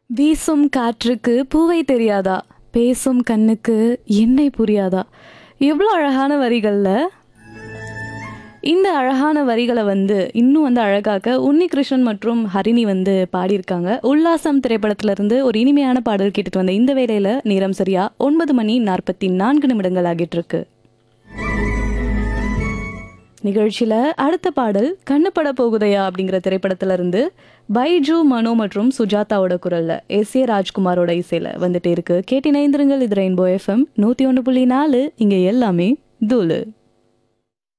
வீசும் காற்றுக்கு பூவை தெரியாதா பேசும் கண்ணுக்கு என்னை புரியாதா எவ்வளோ அழகான வரிகள்ல இந்த அழகான வரிகளை வந்து இன்னும் வந்து அழகாக்க உன்னிகிருஷ்ணன் மற்றும் ஹரிணி வந்து பாடியிருக்காங்க உல்லாசம் திரைப்படத்துல இருந்து ஒரு இனிமையான பாடல் கேட்டுட்டு வந்த இந்த வேளையில நேரம் சரியா ஒன்பது மணி நாற்பத்தி நான்கு நிமிடங்கள் ஆகிட்டு இருக்கு நிகழ்ச்சியில அடுத்த பாடல் கண்ணுப்பட போகுதையா அப்படிங்கிற திரைப்படத்துல இருந்து பைஜு மனோ மற்றும் சுஜாதாவோட குரல்ல எஸ் ஏ ராஜ்குமாரோட இசையில வந்துட்டு இருக்கு கேட்டினைந்திருங்கள் இது ரெயின்போ எஃப்எம் நூத்தி ஒன்று புள்ளி நாலு இங்க எல்லாமே தூளு